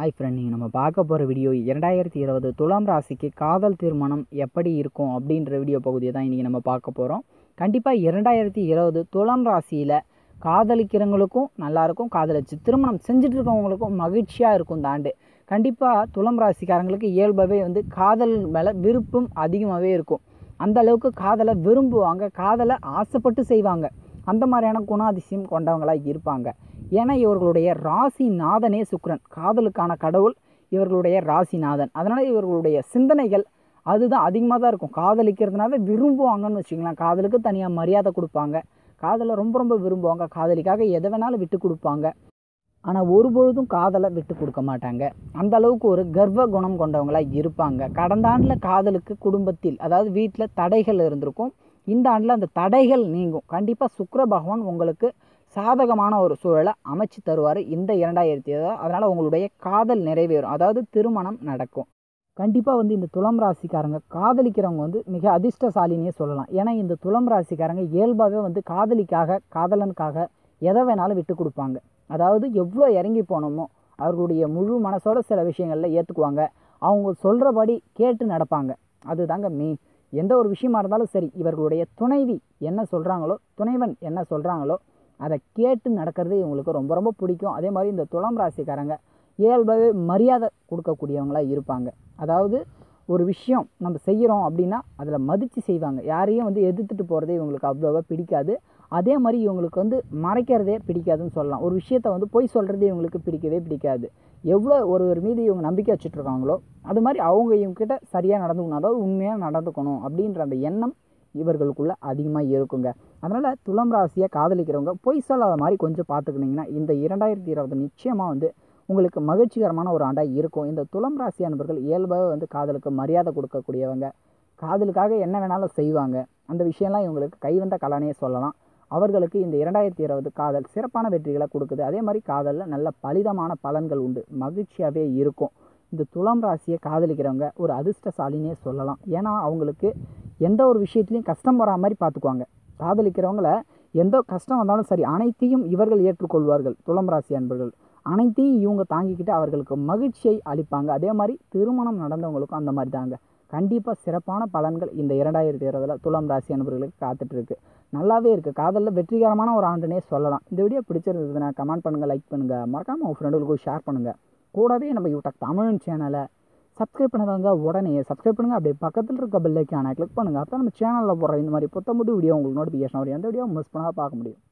hi friend நீங்கள் நம்ம பார்க்க போகிற வீடியோ இரண்டாயிரத்தி இருபது துலாம் ராசிக்கு காதல் திருமணம் எப்படி இருக்கும் அப்படின்ற வீடியோ பகுதியை தான் இன்றைக்கி நம்ம பார்க்க போகிறோம் கண்டிப்பாக இரண்டாயிரத்தி இருபது துலாம் ராசியில் காதலிக்கிறவங்களுக்கும் நல்லாயிருக்கும் காதலிச்சு திருமணம் செஞ்சுட்டு இருக்கவங்களுக்கும் மகிழ்ச்சியாக இருக்கும் இந்த ஆண்டு கண்டிப்பாக துலாம் ராசிக்காரங்களுக்கு இயல்பாகவே வந்து காதல் மேலே விருப்பம் அதிகமாகவே இருக்கும் அந்த அளவுக்கு காதலை விரும்புவாங்க காதலை ஆசைப்பட்டு செய்வாங்க அந்த மாதிரியான குணாதிசயம் கொண்டவங்களாக இருப்பாங்க ஏன்னா இவர்களுடைய ராசி நாதனே சுக்கிரன் காதலுக்கான கடவுள் இவர்களுடைய ராசிநாதன் அதனால் இவர்களுடைய சிந்தனைகள் அதுதான் அதிகமாக தான் இருக்கும் காதலிக்கிறதுனால விரும்புவாங்கன்னு வச்சுக்கலாம் காதலுக்கு தனியாக மரியாதை கொடுப்பாங்க காதலை ரொம்ப ரொம்ப விரும்புவாங்க காதலிக்காக எதை வேணாலும் விட்டு கொடுப்பாங்க ஆனால் ஒருபொழுதும் காதலை விட்டு கொடுக்க மாட்டாங்க அந்த அளவுக்கு ஒரு கர்வ குணம் கொண்டவங்களாக இருப்பாங்க கடந்த ஆண்டில் காதலுக்கு குடும்பத்தில் அதாவது வீட்டில் தடைகள் இருந்திருக்கும் இந்த ஆண்டில் அந்த தடைகள் நீங்கும் கண்டிப்பாக சுக்கிர பகவான் உங்களுக்கு சாதகமான ஒரு சூழலை அமைச்சு தருவார் இந்த இரண்டாயிரத்தி இருபது அதனால் உங்களுடைய காதல் நிறைவேறும் அதாவது திருமணம் நடக்கும் கண்டிப்பாக வந்து இந்த துலாம் ராசிக்காரங்க காதலிக்கிறவங்க வந்து மிக அதிர்ஷ்டசாலினே சொல்லலாம் ஏன்னா இந்த துலாம் ராசிக்காரங்க இயல்பாகவே வந்து காதலிக்காக காதலனுக்காக எதை வேணாலும் விட்டு கொடுப்பாங்க அதாவது எவ்வளோ இறங்கி போனோமோ அவர்களுடைய முழு மனசோட சில விஷயங்களில் ஏற்றுக்குவாங்க அவங்க சொல்கிறபடி கேட்டு நடப்பாங்க அதுதாங்க மெயின் எந்த ஒரு விஷயமா இருந்தாலும் சரி இவர்களுடைய துணைவி என்ன சொல்கிறாங்களோ துணைவன் என்ன சொல்கிறாங்களோ அதை கேட்டு நடக்கிறது இவங்களுக்கு ரொம்ப ரொம்ப பிடிக்கும் அதே மாதிரி இந்த துலாம் ராசிக்காரங்க இயல்பாகவே மரியாதை கொடுக்கக்கூடியவங்களாக இருப்பாங்க அதாவது ஒரு விஷயம் நம்ம செய்கிறோம் அப்படின்னா அதில் மதித்து செய்வாங்க யாரையும் வந்து எதிர்த்துட்டு போகிறதே இவங்களுக்கு அவ்வளோவா பிடிக்காது அதே மாதிரி இவங்களுக்கு வந்து மறைக்கிறதே பிடிக்காதுன்னு சொல்லலாம் ஒரு விஷயத்த வந்து பொய் சொல்கிறதே இவங்களுக்கு பிடிக்கவே பிடிக்காது எவ்வளோ ஒருவர் மீது இவங்க நம்பிக்கை வச்சுட்ருக்காங்களோ அது மாதிரி அவங்க இவங்ககிட்ட சரியாக நடந்துக்கணும் அதாவது உண்மையாக நடந்துக்கணும் அப்படின்ற அந்த எண்ணம் இவர்களுக்குள்ள அதிகமாக இருக்குங்க அதனால் துலாம் ராசியை காதலிக்கிறவங்க பொய் சொல்லாத மாதிரி கொஞ்சம் பார்த்துக்கிட்டிங்கன்னா இந்த இரண்டாயிரத்தி இருபது நிச்சயமாக வந்து உங்களுக்கு மகிழ்ச்சிகரமான ஒரு ஆண்டாக இருக்கும் இந்த துலம் ராசி அன்பர்கள் இயல்பாகவே வந்து காதலுக்கு மரியாதை கொடுக்கக்கூடியவங்க காதலுக்காக என்ன வேணாலும் செய்வாங்க அந்த விஷயம்லாம் இவங்களுக்கு கைவந்த கலனையே சொல்லலாம் அவர்களுக்கு இந்த இரண்டாயிரத்தி இருபது காதல் சிறப்பான வெற்றிகளை கொடுக்குது அதே மாதிரி காதலில் நல்ல பலிதமான பலன்கள் உண்டு மகிழ்ச்சியாகவே இருக்கும் இந்த துலாம் ராசியை காதலிக்கிறவங்க ஒரு அதிர்ஷ்டசாலினே சொல்லலாம் ஏன்னா அவங்களுக்கு எந்த ஒரு விஷயத்துலையும் கஷ்டம் வரா மாதிரி பார்த்துக்குவாங்க காதலிக்கிறவங்கள எந்த கஷ்டம் வந்தாலும் சரி அனைத்தையும் இவர்கள் ஏற்றுக்கொள்வார்கள் துலம் ராசி அன்பர்கள் அனைத்தையும் இவங்க தாங்கிக்கிட்டு அவர்களுக்கு மகிழ்ச்சியை அளிப்பாங்க அதே மாதிரி திருமணம் நடந்தவங்களுக்கும் அந்த மாதிரி தாங்க கண்டிப்பாக சிறப்பான பலன்கள் இந்த இரண்டாயிரத்தி இருபதில் துலாம் ராசி அன்பர்களுக்கு காத்துட்ருக்கு நல்லாவே இருக்குது காதலில் வெற்றிகரமான ஒரு ஆண்டுனே சொல்லலாம் இந்த வீடியோ பிடிச்சிருந்ததுன்னா கமெண்ட் பண்ணுங்கள் லைக் பண்ணுங்கள் மறக்காமல் உங்கள் ஃப்ரெண்டுகளுக்கும் ஷேர் பண்ணுங்கள் கூடவே நம்ம யூடியூப் தமிழ் சேனலை சப்ஸ்கிரைப் பண்ணதாங்க உடனே சப்ஸ்கிரைப் பண்ணுங்கள் அப்படியே பக்கத்தில் இருக்க பெல்லைக்கான கிளிக் பண்ணுங்கள் அப்போ நம்ம சேனலில் போடுற இந்த மாதிரி புத்தம் புது வீடியோ உங்களுக்கு நோட்டிஃபிகேஷன் வரும் எந்த வீடியோ மிஸ் பண்ணால் பார்க்க முடியும்